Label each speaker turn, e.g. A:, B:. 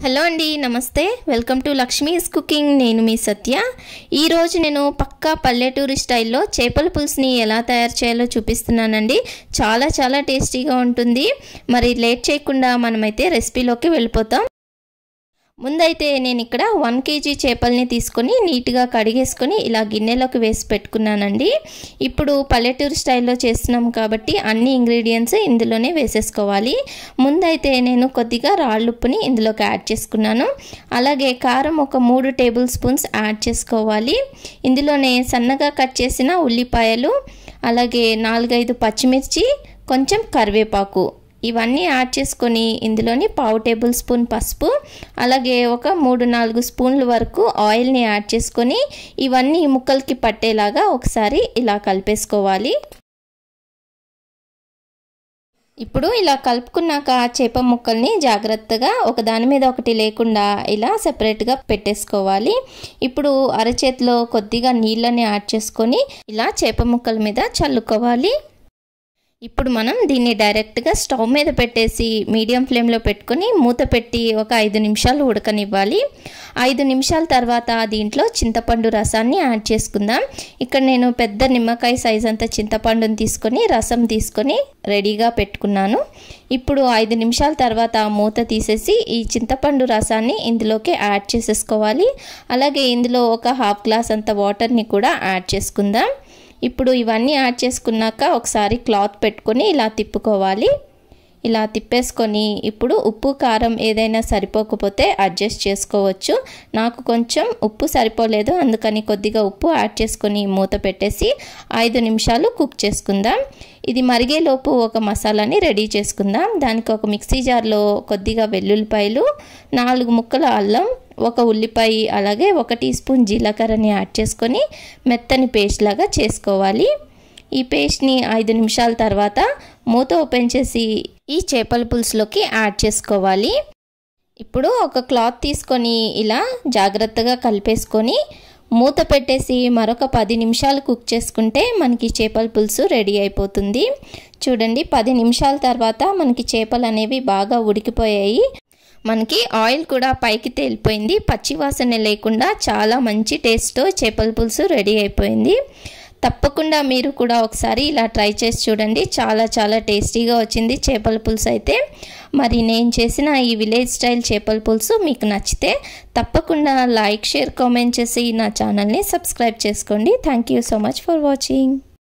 A: hello అండి నమస్తే welcome to Lakshmi's cooking నేను మీ సత్య ఈరోజు నేను పక్కా పల్లెటూరి స్టైల్లో చేపల పులుసుని ఎలా తయారు చేయాలో చూపిస్తున్నానండి చాలా చాలా టేస్టీగా ఉంటుంది మరి లేట్ చేయకుండా మనమైతే రెసిపీలోకి వెళ్ళిపోతాం ముందైతే నేను ఇక్కడ వన్ కేజీ చేపల్ని తీసుకొని నీట్గా కడిగేసుకొని ఇలా గిన్నెలోకి వేసి పెట్టుకున్నానండి ఇప్పుడు పల్లెటూరు స్టైల్లో చేస్తున్నాం కాబట్టి అన్ని ఇంగ్రీడియంట్స్ ఇందులోనే వేసేసుకోవాలి ముందైతే నేను కొద్దిగా రాళ్ళుప్పుని ఇందులోకి యాడ్ చేసుకున్నాను అలాగే కారం ఒక మూడు టేబుల్ స్పూన్స్ యాడ్ చేసుకోవాలి ఇందులోనే సన్నగా కట్ చేసిన ఉల్లిపాయలు అలాగే నాలుగైదు పచ్చిమిర్చి కొంచెం కరివేపాకు ఇవన్నీ యాడ్ చేసుకొని ఇందులోని పావు టేబుల్ స్పూన్ పసుపు అలాగే ఒక మూడు నాలుగు స్పూన్ల వరకు ఆయిల్ని యాడ్ చేసుకొని ఇవన్నీ ముక్కలకి పట్టేలాగా ఒకసారి ఇలా కలిపేసుకోవాలి ఇప్పుడు ఇలా కలుపుకున్నాక చేప ముక్కల్ని జాగ్రత్తగా ఒక దాని మీద ఒకటి లేకుండా ఇలా సపరేట్గా పెట్టేసుకోవాలి ఇప్పుడు అరచేతిలో కొద్దిగా నీళ్ళని యాడ్ చేసుకొని ఇలా చేప ముక్కల మీద చల్లుకోవాలి ఇప్పుడు మనం దీన్ని డైరెక్ట్గా స్టవ్ మీద పెట్టేసి మీడియం ఫ్లేమ్లో పెట్టుకొని మూత పెట్టి ఒక ఐదు నిమిషాలు ఉడకనివ్వాలి ఐదు నిమిషాల తర్వాత దీంట్లో చింతపండు రసాన్ని యాడ్ చేసుకుందాం ఇక్కడ నేను పెద్ద నిమ్మకాయ సైజ్ అంత చింతపండుని తీసుకొని రసం తీసుకొని రెడీగా పెట్టుకున్నాను ఇప్పుడు ఐదు నిమిషాల తర్వాత మూత తీసేసి ఈ చింతపండు రసాన్ని ఇందులోకి యాడ్ చేసేసుకోవాలి అలాగే ఇందులో ఒక హాఫ్ గ్లాస్ అంత వాటర్ని కూడా యాడ్ చేసుకుందాం ఇప్పుడు ఇవన్నీ యాడ్ చేసుకున్నాక ఒకసారి క్లాత్ పెట్టుకొని ఇలా తిప్పుకోవాలి ఇలా తిప్పేసుకొని ఇప్పుడు ఉప్పు కారం ఏదైనా సరిపోకపోతే అడ్జస్ట్ చేసుకోవచ్చు నాకు కొంచెం ఉప్పు సరిపోలేదు అందుకని కొద్దిగా ఉప్పు యాడ్ చేసుకొని మూత పెట్టేసి ఐదు నిమిషాలు కుక్ చేసుకుందాం ఇది మరిగేలోపు ఒక మసాలాని రెడీ చేసుకుందాం దానికి ఒక మిక్సీ జార్లో కొద్దిగా వెల్లుల్లిపాయలు నాలుగు ముక్కల అల్లం ఒక ఉల్లిపాయ అలాగే ఒక టీ స్పూన్ జీలకర్రని యాడ్ చేసుకొని మెత్తని పేస్ట్ లాగా చేసుకోవాలి ఈ పేస్ట్ని ఐదు నిమిషాల తర్వాత మూత ఓపెన్ చేసి ఈ చేపల పులుసులోకి యాడ్ చేసుకోవాలి ఇప్పుడు ఒక క్లాత్ తీసుకొని ఇలా జాగ్రత్తగా కలిపేసుకొని మూత పెట్టేసి మరొక పది నిమిషాలు కుక్ చేసుకుంటే మనకి చేపల పులుసు రెడీ అయిపోతుంది చూడండి పది నిమిషాల తర్వాత మనకి చేపలు అనేవి బాగా ఉడికిపోయాయి మనకి ఆయిల్ కూడా పైకి తేలిపోయింది పచ్చి వాసన లేకుండా చాలా మంచి టేస్ట్తో చేపల పులుసు రెడీ అయిపోయింది తప్పకుండా మీరు కూడా ఒకసారి ఇలా ట్రై చేసి చూడండి చాలా చాలా టేస్టీగా వచ్చింది చేపల పులుసు అయితే మరి నేను చేసిన ఈ విలేజ్ స్టైల్ చేపల పులుసు మీకు నచ్చితే తప్పకుండా లైక్ షేర్ కామెంట్ చేసి నా ఛానల్ని సబ్స్క్రైబ్ చేసుకోండి thank you so much for watching